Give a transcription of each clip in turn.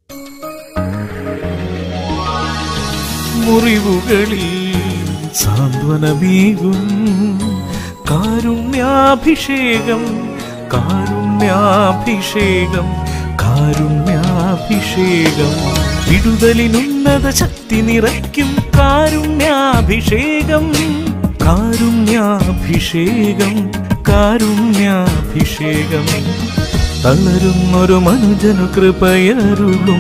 മുറിവുകളിൽ സാന്ത്വനമേകും കാരുണ്യാഭിഷേകം കാരുണ്യാഭിഷേകം കാരുണ്യാഭിഷേകം വിടുതലിനുന്നത ശക്തി നിറയ്ക്കും കാരുണ്യാഭിഷേകം കാരുണ്യാഭിഷേകം കാരുണ്യാഭിഷേകം തളരുന്നൊരു മനുജനു കൃപയരുളും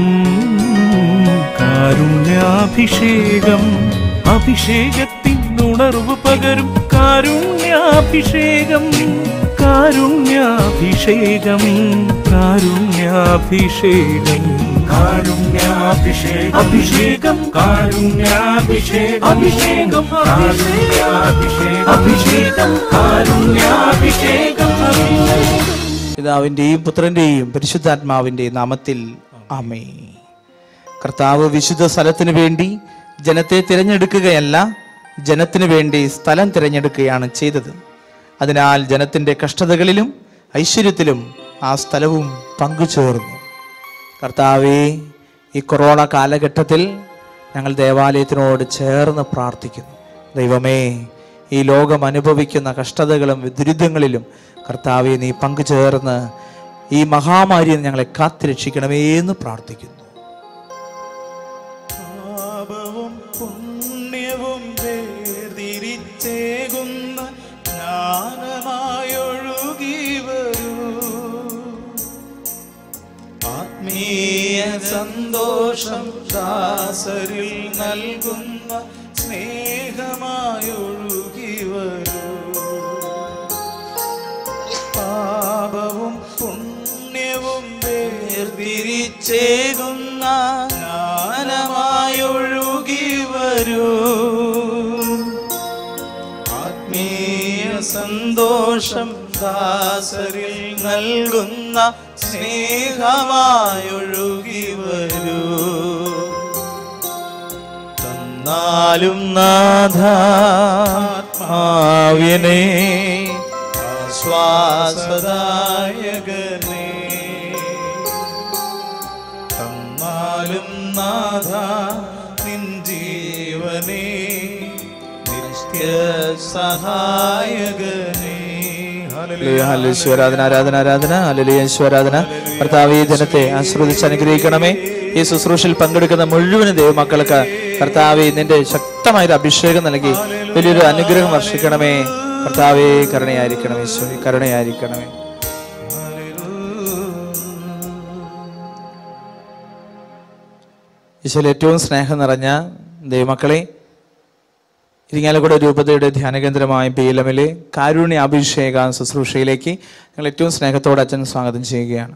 കാരുണ്യാഭിഷേകം അഭിഷേകത്തിൻ ഉണർവ് പകരും കാരുണ്യാഭിഷേകം കാരുണ്യാഭിഷേകം കാരുണ്യാഭിഷേകം കാരുണ്യാഭിഷേകം അഭിഷേകം കാരുണ്യാഭിഷേകം അഭിഷേകം കാരുണ്യാഭിഷേകം അഭിഷേകം കാരുണ്യാഭിഷേകം പിതാവിൻ്റെയും പുത്രൻ്റെയും പരിശുദ്ധാത്മാവിൻ്റെയും നാമത്തിൽ ആമേ കർത്താവ് വിശുദ്ധ സ്ഥലത്തിന് വേണ്ടി ജനത്തെ തിരഞ്ഞെടുക്കുകയല്ല ജനത്തിനു വേണ്ടി സ്ഥലം തിരഞ്ഞെടുക്കുകയാണ് ചെയ്തത് അതിനാൽ ജനത്തിൻ്റെ കഷ്ടതകളിലും ഐശ്വര്യത്തിലും ആ സ്ഥലവും പങ്കുചേർന്നു കർത്താവെ ഈ കൊറോണ കാലഘട്ടത്തിൽ ഞങ്ങൾ ദേവാലയത്തിനോട് ചേർന്ന് പ്രാർത്ഥിക്കുന്നു ദൈവമേ ഈ ലോകം അനുഭവിക്കുന്ന കഷ്ടതകളും ദുരിതങ്ങളിലും കർത്താവെ നീ പങ്കുചേർന്ന് ഈ മഹാമാരിയിൽ നിന്ന് ഞങ്ങളെ കാത്തുരക്ഷിക്കണമേ എന്ന് പ്രാർത്ഥിക്കുന്നു പാപവും പുണ്യവും വേർതിരിച്ചേകുന്ന ജ്ഞാനമായൊഴുകി വരൂ ആത്മീയ സന്തോഷം ദാസരിൽ നൽകുന്ന സ്നേഹമായൊഴുകി വരൂ പാപവും പുണ്യവും വേർതിരിച്ചേകുന്ന ജ്ഞാനമായൊഴുകി വരൂ ആത്മീയ സന്തോഷം ദാസരിൽ നൽകുന്ന സ്നേഹമായൊഴുകി വരൂ തന്നാലും നാഥാത്മാവിനെ ആശ്വാസദായകനെ തന്നാലും നാഥ നിൻ ജീവനെ നിത്യ സഹായകനെ ഹല്ലേലൂയ, ഹല്ലേലൂയ, ഈശ്വരാധന ആരാധന ആരാധന ഹല്ലേലൂയ, ഈശ്വരാധന കർത്താവ് ഈ ജനത്തെ ആശ്രവദിച്ച് അനുഗ്രഹിക്കണമേ ഈ ശുശ്രൂഷയിൽ പങ്കെടുക്കുന്ന മുഴുവൻ ദൈവമക്കൾക്ക് കർത്താവെ നിന്റെ ശക്തമായൊരു അഭിഷേകം നൽകി വലിയൊരു അനുഗ്രഹം വർഷിക്കണമേ കർത്താവെ കരുണയായിരിക്കണമേ ഈശോയെ കരുണയായിരിക്കണമേ ഈശോയിൽ ഏറ്റവും സ്നേഹം നിറഞ്ഞ ദൈവമക്കളെ ഇരിങ്ങാലക്കുട രൂപതയുടെ ധ്യാനകേന്ദ്രമായ പി എൽ എമ്മിലെ കാരുണ്യ അഭിഷേക ശുശ്രൂഷയിലേക്ക് ഞങ്ങൾ ഏറ്റവും സ്നേഹത്തോടെ അച്ഛൻ സ്വാഗതം ചെയ്യുകയാണ്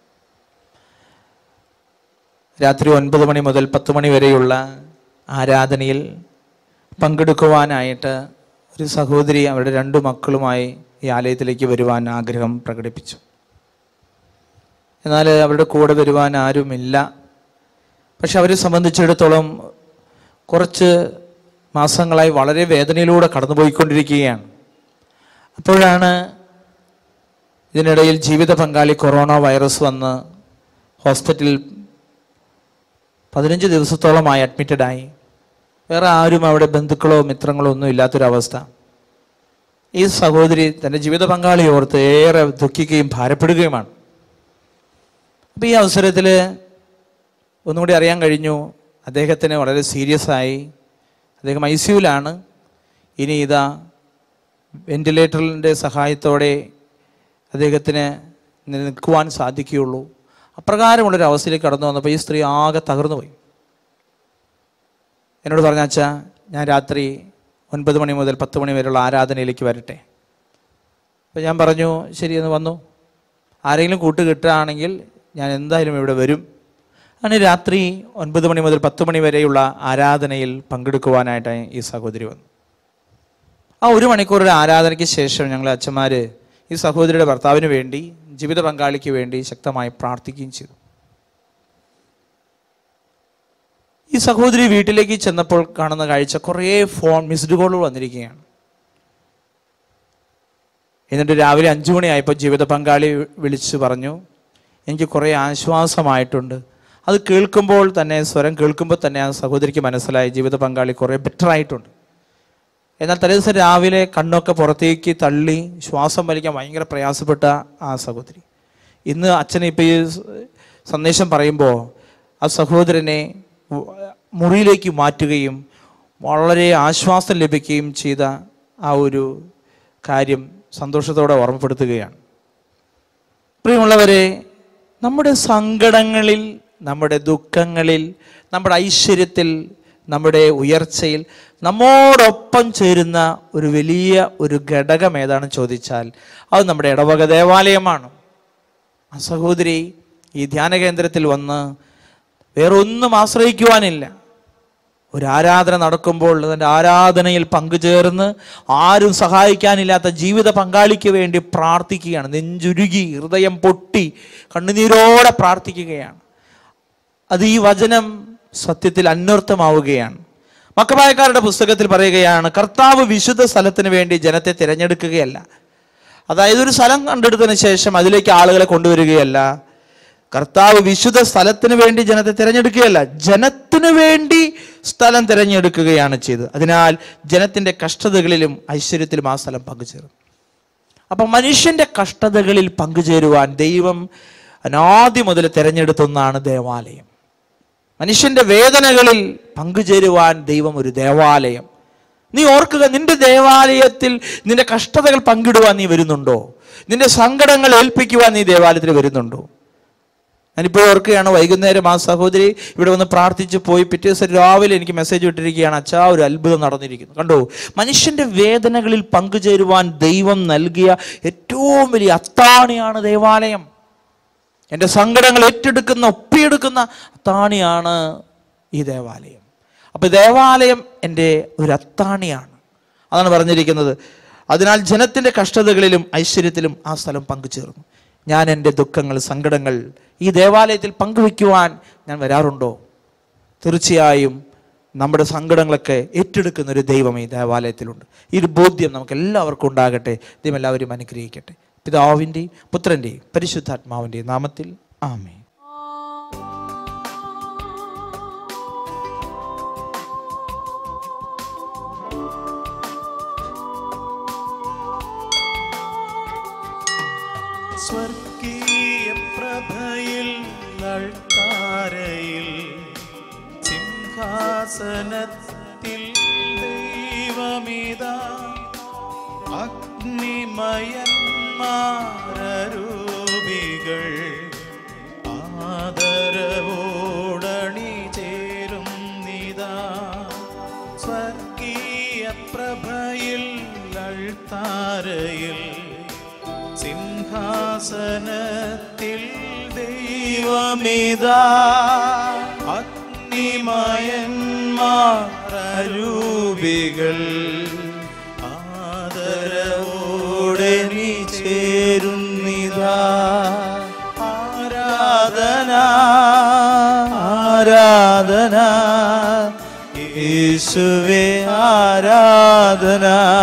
രാത്രി ഒൻപത് മണി മുതൽ പത്ത് മണി വരെയുള്ള ആരാധനയിൽ പങ്കെടുക്കുവാനായിട്ട് ഒരു സഹോദരി അവരുടെ രണ്ട് മക്കളുമായി ഈ ആലയത്തിലേക്ക് വരുവാൻ ആഗ്രഹം പ്രകടിപ്പിച്ചു എന്നാൽ അവരുടെ കൂടെ വരുവാൻ ആരുമില്ല പക്ഷെ അവരെ സംബന്ധിച്ചിടത്തോളം കുറച്ച് മാസങ്ങളായി വളരെ വേദനയിലൂടെ കടന്നുപോയിക്കൊണ്ടിരിക്കുകയാണ് അപ്പോഴാണ് ഇതിനിടയിൽ ജീവിത പങ്കാളി കൊറോണ വൈറസ് വന്ന് ഹോസ്പിറ്റലിൽ പതിനഞ്ച് ദിവസത്തോളമായി അഡ്മിറ്റഡായി വേറെ ആരും അവിടെ ബന്ധുക്കളോ മിത്രങ്ങളോ ഒന്നും ഇല്ലാത്തൊരവസ്ഥ ഈ സഹോദരി തൻ്റെ ജീവിത പങ്കാളി ഓർത്ത് ഏറെ ദുഃഖിക്കുകയും ഭാരപ്പെടുകയുമാണ് അപ്പോൾ ഈ അവസരത്തിൽ ഒന്നുകൂടി അറിയാൻ കഴിഞ്ഞു അദ്ദേഹത്തിന് വളരെ സീരിയസ് ആയി അദ്ദേഹം ഐ സിയുലാണ് ഇനി ഇതാ വെന്റിലേറ്ററിൻ്റെ സഹായത്തോടെ അദ്ദേഹത്തിന് നിൽക്കുവാൻ സാധിക്കുകയുള്ളൂ അപ്രകാരമുള്ളൊരു അവസ്ഥയിലേക്ക് കടന്നു വന്നപ്പോൾ ഈ സ്ത്രീ ആകെ തകർന്നു പോയി എന്നോട് പറഞ്ഞ അച്ഛാ ഞാൻ രാത്രി ഒൻപത് മണി മുതൽ പത്ത് മണി വരെയുള്ള ആരാധനയിലേക്ക് വരട്ടെ അപ്പോൾ ഞാൻ പറഞ്ഞു ശരി എന്ന് വന്നു ആരെങ്കിലും കൂട്ട് കിട്ടുകയാണെങ്കിൽ ഞാൻ എന്തായാലും ഇവിടെ വരും അങ്ങനെ രാത്രി ഒൻപത് മണി മുതൽ പത്ത് മണി വരെയുള്ള ആരാധനയിൽ പങ്കെടുക്കുവാനായിട്ട് ഈ സഹോദരി വന്നു ആ ഒരു മണിക്കൂറുടെ ആരാധനയ്ക്ക് ശേഷം ഞങ്ങൾ അച്ഛന്മാർ ഈ സഹോദരിയുടെ ഭർത്താവിന് വേണ്ടി ജീവിത പങ്കാളിക്ക് വേണ്ടി ശക്തമായി പ്രാർത്ഥിക്കുകയും ചെയ്തു ഈ സഹോദരി വീട്ടിലേക്ക് ചെന്നപ്പോൾ കാണുന്ന കാഴ്ച കുറേ ഫോൺ മിസ്ഡ് കോളുകൾ വന്നിരിക്കുകയാണ് എന്നിട്ട് രാവിലെ അഞ്ചു മണിയായപ്പോൾ ജീവിത പങ്കാളി വിളിച്ചു പറഞ്ഞു എനിക്ക് കുറേ ആശ്വാസമായിട്ടുണ്ട് അത് കേൾക്കുമ്പോൾ തന്നെ സ്വരം കേൾക്കുമ്പോൾ തന്നെ ആ സഹോദരിക്ക് മനസ്സിലായി ജീവിത പങ്കാളി കുറേ ബെറ്റർ ആയിട്ടുണ്ട് എന്നാൽ തലേദിവസം രാവിലെ കണ്ണൊക്കെ പുറത്തേക്ക് തള്ളി ശ്വാസം വലിക്കാൻ ഭയങ്കര പ്രയാസപ്പെട്ട ആ സഹോദരി ഇന്ന് അച്ഛനെ ഇപ്പോൾ ഈ സ് സന്ദേശം പറയുമ്പോൾ ആ സഹോദരനെ ഉ- മുറിയിലേക്ക് മാറ്റുകയും വളരെ ആശ്വാസം ലഭിക്കുകയും ചെയ്ത ആ ഒരു കാര്യം സന്തോഷത്തോടെ ഓർമ്മപ്പെടുത്തുകയാണ് പ്രിയമുള്ളവരെ നമ്മുടെ സങ്കടങ്ങളിൽ നമ്മുടെ ദുഃഖങ്ങളിൽ നമ്മുടെ ഐശ്വര്യത്തിൽ നമ്മുടെ ഉയർച്ചയിൽ നമ്മോടൊപ്പം ചേരുന്ന ഒരു വലിയ ഒരു ഘടകം ഏതാണെന്ന് ചോദിച്ചാൽ അത് നമ്മുടെ ഇടവക ദേവാലയമാണ് ആ സഹോദരി ഈ ധ്യാന കേന്ദ്രത്തിൽ വന്ന് വേറൊന്നും ആശ്രയിക്കുവാനില്ല ഒരു ആരാധന നടക്കുമ്പോൾ അതിൻ്റെ ആരാധനയിൽ പങ്കുചേർന്ന് ആരും സഹായിക്കാനില്ലാത്ത ജീവിത പങ്കാളിക്ക് വേണ്ടി പ്രാർത്ഥിക്കുകയാണ് നെഞ്ചുരുകി ഹൃദയം പൊട്ടി കണ്ണുനീരോടെ പ്രാർത്ഥിക്കുകയാണ് അത് ഈ വചനം സത്യത്തിൽ അന്വർത്ഥമാവുകയാണ് മക്കബായക്കാരുടെ പുസ്തകത്തിൽ പറയുകയാണ് കർത്താവ് വിശുദ്ധ സ്ഥലത്തിന് വേണ്ടി ജനത്തെ തിരഞ്ഞെടുക്കുകയല്ല അതായത് ഒരു സ്ഥലം കണ്ടെടുത്തതിന് ശേഷം അതിലേക്ക് ആളുകളെ കൊണ്ടുവരികയല്ല കർത്താവ് വിശുദ്ധ സ്ഥലത്തിന് വേണ്ടി ജനത്തെ തിരഞ്ഞെടുക്കുകയല്ല ജനത്തിന് വേണ്ടി സ്ഥലം തിരഞ്ഞെടുക്കുകയാണ് ചെയ്തത് അതിനാൽ ജനത്തിന്റെ കഷ്ടതകളിലും ഐശ്വര്യത്തിലും ആ സ്ഥലം പങ്കുചേരും അപ്പൊ മനുഷ്യന്റെ കഷ്ടതകളിൽ പങ്കുചേരുവാൻ ദൈവം അനാദ്യം മുതൽ തിരഞ്ഞെടുത്ത ഒന്നാണ് ദേവാലയം മനുഷ്യന്റെ വേദനകളിൽ പങ്കുചേരുവാൻ ദൈവം ഒരു ദേവാലയം നീ ഓർക്കുക നിന്റെ ദേവാലയത്തിൽ നിന്റെ കഷ്ടതകൾ പങ്കിടുവാൻ നീ വരുന്നുണ്ടോ നിന്റെ സങ്കടങ്ങൾ ഏൽപ്പിക്കുവാൻ നീ ദേവാലയത്തിൽ വരുന്നുണ്ടോ ഞാനിപ്പോൾ ഓർക്കുകയാണ് വൈകുന്നേരം ആ സഹോദരി ഇവിടെ വന്ന് പ്രാർത്ഥിച്ച് പോയി പിറ്റേ ദിവസം രാവിലെ എനിക്ക് മെസ്സേജ് വിട്ടിരിക്കുകയാണ് അച്ഛാ ഒരു അത്ഭുതം നടന്നിരിക്കുന്നു കണ്ടോ മനുഷ്യന്റെ വേദനകളിൽ പങ്കുചേരുവാൻ ദൈവം നൽകിയ ഏറ്റവും വലിയ അത്താണിയാണ് ദേവാലയം എൻ്റെ സങ്കടങ്ങൾ ഏറ്റെടുക്കുന്ന ഒപ്പിയെടുക്കുന്ന അത്താണിയാണ് ഈ ദേവാലയം അപ്പൊ ദേവാലയം എൻ്റെ ഒരു അത്താണിയാണ് അതാണ് പറഞ്ഞിരിക്കുന്നത് അതിനാൽ ജനത്തിന്റെ കഷ്ടതകളിലും ഐശ്വര്യത്തിലും ആ സ്ഥലം പങ്കുചേർന്നു ഞാൻ എൻ്റെ ദുഃഖങ്ങൾ സങ്കടങ്ങൾ ഈ ദേവാലയത്തിൽ പങ്കുവെക്കുവാൻ ഞാൻ വരാറുണ്ടോ തീർച്ചയായും നമ്മുടെ സങ്കടങ്ങളൊക്കെ ഏറ്റെടുക്കുന്ന ഒരു ദൈവം ഈ ദേവാലയത്തിലുണ്ട് ഈ ഒരു ബോധ്യം നമുക്ക് എല്ലാവർക്കും ഉണ്ടാകട്ടെ ദൈവം എല്ലാവരും അനുഗ്രഹിക്കട്ടെ പിതാവിൻ്റെയും പുത്രൻ്റെയും പരിശുദ്ധാത്മാവിൻ്റെയും നാമത്തിൽ ആമേ സ്വർഗീയ പ്രഭയിൽ അൾത്താരയിൽ സിംഹാസനത്തിൽ ദൈവമിതാ അഗ്നിമയന്മാരൂപികൾ ആദരവോടണി ചേരും നിതാ സ്വർഗീയ പ്രഭയിൽ അൾത്താരയിൽ സിംഹാസനത്തിൽ ദൈവമിതാ അഗ്നിമയന്മാരൂപികൾ ആദരവോടെ നീ ചേരുന്നിതാ ആരാധന ആരാധന യേശുവേ ആരാധന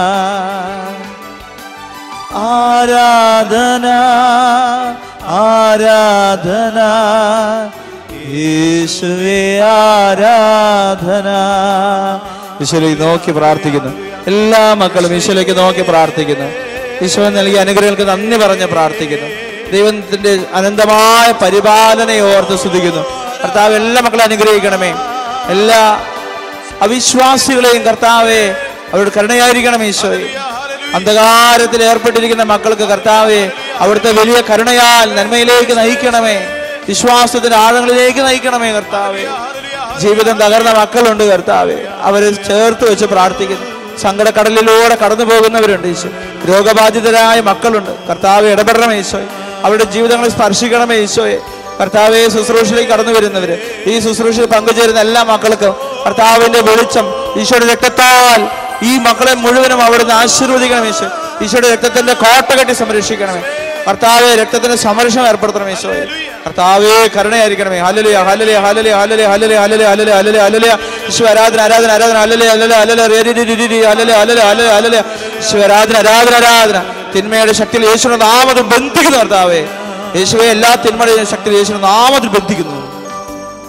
ആരാധന ആരാധന യേശുവേ ആരാധന ഈശോയിലേക്ക് നോക്കി പ്രാർത്ഥിക്കുന്നു എല്ലാ മക്കളും ഈശോയിലേക്ക് നോക്കി പ്രാർത്ഥിക്കുന്നു ഈശോ നൽകിയ അനുഗ്രഹങ്ങൾക്ക് നന്ദി പറഞ്ഞ് പ്രാർത്ഥിക്കുന്നു ദൈവത്തിന്റെ അനന്തമായ പരിപാലനയെ ഓർത്ത് സ്തുതിക്കുന്നു കർത്താവ് എല്ലാ മക്കളെ അനുഗ്രഹിക്കണമേ എല്ലാ അവിശ്വാസികളെയും കർത്താവെ അവരുടെ കരുണയായിരിക്കണമേ ഈശോയെ അന്ധകാരത്തിൽ ഏർപ്പെട്ടിരിക്കുന്ന മക്കൾക്ക് കർത്താവെ അവിടുത്തെ വലിയ കരുണയാൽ നന്മയിലേക്ക് നയിക്കണമേ വിശ്വാസത്തിന്റെ ആഴങ്ങളിലേക്ക് നയിക്കണമേ കർത്താവെ ജീവിതം തകർന്ന മക്കളുണ്ട് കർത്താവെ അവരെ ചേർത്ത് വെച്ച് പ്രാർത്ഥിക്കുന്നു സങ്കടക്കടലിലൂടെ കടന്നു പോകുന്നവരുണ്ട് ഈശോ രോഗബാധിതരായ മക്കളുണ്ട് കർത്താവെ ഇടപെടണമേ ഈശോയെ അവരുടെ ജീവിതങ്ങളെ സ്പർശിക്കണമേ ഈശോയെ കർത്താവെ ശുശ്രൂഷയിലേക്ക് കടന്നു വരുന്നവര് ഈ ശുശ്രൂഷയിൽ പങ്കുചേരുന്ന എല്ലാ മക്കൾക്കും കർത്താവിന്റെ വെളിച്ചം ഈശോയുടെ രക്തത്താൽ ഈ മക്കളെ മുഴുവനും അവിടുന്ന് ആശീർവദിക്കണം ഈശോ ഈശോയുടെ രക്തത്തിന്റെ കോട്ട കെട്ടി സംരക്ഷിക്കണമേ കർത്താവെ രക്തത്തിന്റെ സംരക്ഷണം ഏർപ്പെടുത്തണം ഈശോയെ കർത്താവേ കരുണയായിരിക്കണമേ ഹല്ലേലൂയ ഹല്ലേലൂയ ഹല്ലേലൂയ ഹല്ലേലൂയ ഹല്ലേലൂയ ഹല്ലേലൂയ ഹല്ലേലൂയ ഹല്ലേലൂയ ഹല്ലേലൂയ ഈശോ ആരാധന ആരാധന ആരാധന ഹല്ലേലൂയ ഹല്ലേലൂയ ഹല്ലേലൂയ രി രി രി രി രി ഹല്ലേലൂയ ഹല്ലേലൂയ ഹല്ലേലൂയ ഹല്ലേലൂയ ഈശോ ആരാധന ആരാധന ആരാധന തിന്മയുടെ ശക്തിയിൽ യേശുവിന്റെ നാമത്തിൽ ബന്ധിക്കുന്നു കർത്താവേ യേശുവെ എല്ലാ തിന്മയുടെയും ശക്തിയിൽ യേശുവിന്റെ നാമത്തിൽ ബന്ധിക്കുന്നു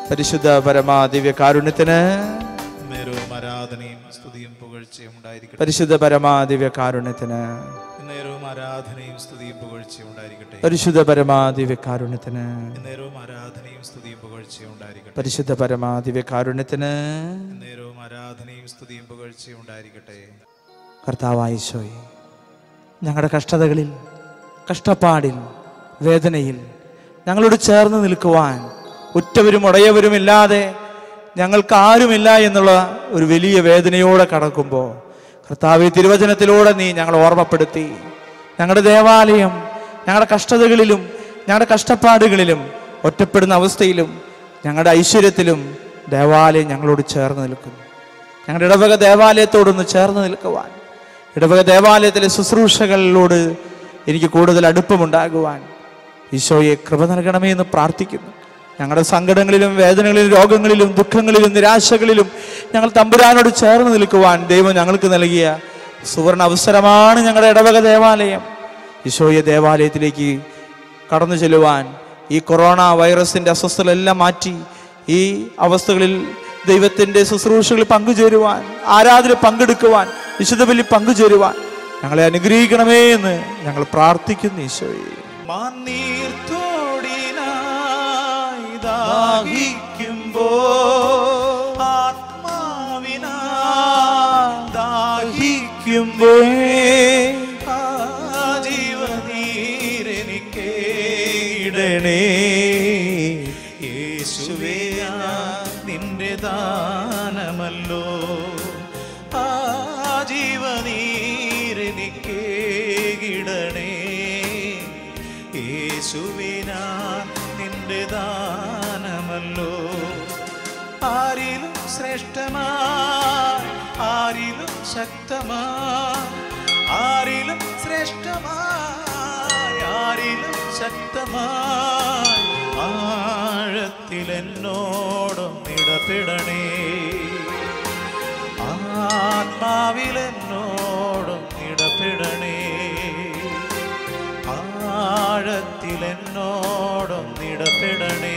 പരിശുദ്ധ പരമാ ദിവ്യ കാരുണ്യത്തിന് നേരവും ആരാധനയും സ്തുതിയും പുകഴ്ചയും ഉണ്ടായിരിക്കട്ടെ പരിശുദ്ധ പരമാ ദിവ്യ കാരുണ്യത്തിന് നേരവും ആരാധനയും സ്തുതിയും പുകഴ്ചയും ഉണ്ടായിരിക്കട്ടെ പരിശുദ്ധ പരമാ ദിവ്യ കാരുണ്യത്തിന് നേരവും ആരാധനയും സ്തുതിയും പുകഴ്ചയും ഉണ്ടായിരിക്കട്ടെ പരിശുദ്ധ പരമാ ദിവ്യ കാരുണ്യത്തിന് നേരവും ആരാധനയും സ്തുതിയും പുകഴ്ചയും ഉണ്ടായിരിക്കട്ടെ കർത്താവായിശോയെ ഞങ്ങളുടെ കഷ്ടതകളിൽ കഷ്ടപ്പാടിൽ വേദനയിൽ ഞങ്ങളോട് ചേർന്ന് നിൽക്കുവാൻ ഉറ്റവരും ഉടയവരുമില്ലാതെ ഞങ്ങൾക്ക് ആരുമില്ല എന്നുള്ള ഒരു വലിയ വേദനയോടെ കടക്കുമ്പോൾ കർത്താവ് തിരുവചനത്തിലൂടെ നീ ഞങ്ങളെ ഓർമ്മപ്പെടുത്തി ഞങ്ങളുടെ ദേവാലയം ഞങ്ങളുടെ കഷ്ടതകളിലും ഞങ്ങളുടെ കഷ്ടപ്പാടുകളിലും ഒറ്റപ്പെടുന്ന അവസ്ഥയിലും ഞങ്ങളുടെ ഐശ്വര്യത്തിലും ദേവാലയം ഞങ്ങളോട് ചേർന്ന് നിൽക്കുന്നു ഞങ്ങളുടെ ഇടവക ദേവാലയത്തോടൊന്ന് ചേർന്ന് നിൽക്കുവാൻ ഇടവക ദേവാലയത്തിലെ ശുശ്രൂഷകളിലോട് എനിക്ക് കൂടുതൽ അടുപ്പമുണ്ടാകുവാൻ ഈശോയെ കൃപ നൽകണമേ എന്ന് പ്രാർത്ഥിക്കുന്നു ഞങ്ങളുടെ സങ്കടങ്ങളിലും വേദനകളിലും രോഗങ്ങളിലും ദുഃഖങ്ങളിലും നിരാശകളിലും ഞങ്ങൾ തമ്പുരാനോട് ചേർന്ന് നിൽക്കുവാൻ ദൈവം ഞങ്ങൾക്ക് നൽകിയ സുവർണ അവസരമാണ് ഞങ്ങളുടെ ഇടവക ദേവാലയം ഈശോയെ ദേവാലയത്തിലേക്ക് കടന്നു ചെല്ലുവാൻ ഈ കൊറോണ വൈറസിന്റെ അസ്വസ്ഥതകളെല്ലാം മാറ്റി ഈ അവസ്ഥകളിൽ ദൈവത്തിന്റെ ശുശ്രൂഷകളിൽ പങ്കുചേരുവാൻ ആരാധന പങ്കെടുക്കുവാൻ വിശുദ്ധ ബലി പങ്കുചേരുവാൻ ഞങ്ങളെ അനുഗ്രഹിക്കണമേ എന്ന് ഞങ്ങൾ പ്രാർത്ഥിക്കുന്നു ഈശോയെ മാന്നീർത്തോടിനായി ദാഹിക്കുമ്പോ ആത്മാവിനായി ദാഹിക്കുമ്പോ ആ ജീവനീരെനിക്ക് ഇടണേ യേശുവേ ഞാൻ നിന്റെ ദാനമല്ലോ ആ ജീവനീരെനിക്ക് ഇടണേ യേശുവിനാ നിന്റെ ദാനമല്ലോ ആരിലും ശ്രേഷ്ഠമായി ആരിലും ശക്തമായി ആരിലും ശ്രേഷ്ഠമായി ആരിലും ശക്തമായി ആഴത്തിലെന്നോടൊന്നിടപെടണേ ആത്മാവിലെന്നോടൊന്നിടപെടണേ ആഴത്തിലെന്നോടൊന്നിടപെടണേ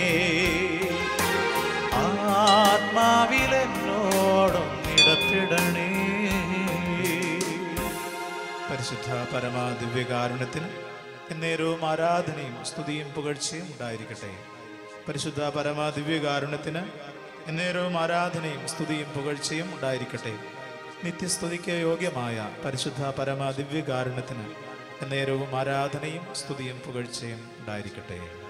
ആത്മാവിലെന്നോടൊന്നിടപെടണേ പരിശുദ്ധ പരമാ ദിവ്യകാരുണ്യത്തിന് എന്നേരവും ആരാധനയും സ്തുതിയും പുകഴ്ചയും ഉണ്ടായിരിക്കട്ടെ പരിശുദ്ധ പരമാ ദിവ്യകാരുണ്യത്തിന് എന്നേരവും ആരാധനയും സ്തുതിയും പുകഴ്ചയും ഉണ്ടായിരിക്കട്ടെ നിത്യസ്തുതിക്ക് യോഗ്യമായ പരിശുദ്ധ പരമാ ദിവ്യകാരുണ്യത്തിന് എന്നേരവും ആരാധനയും സ്തുതിയും പുകഴ്ചയും ഉണ്ടായിരിക്കട്ടെ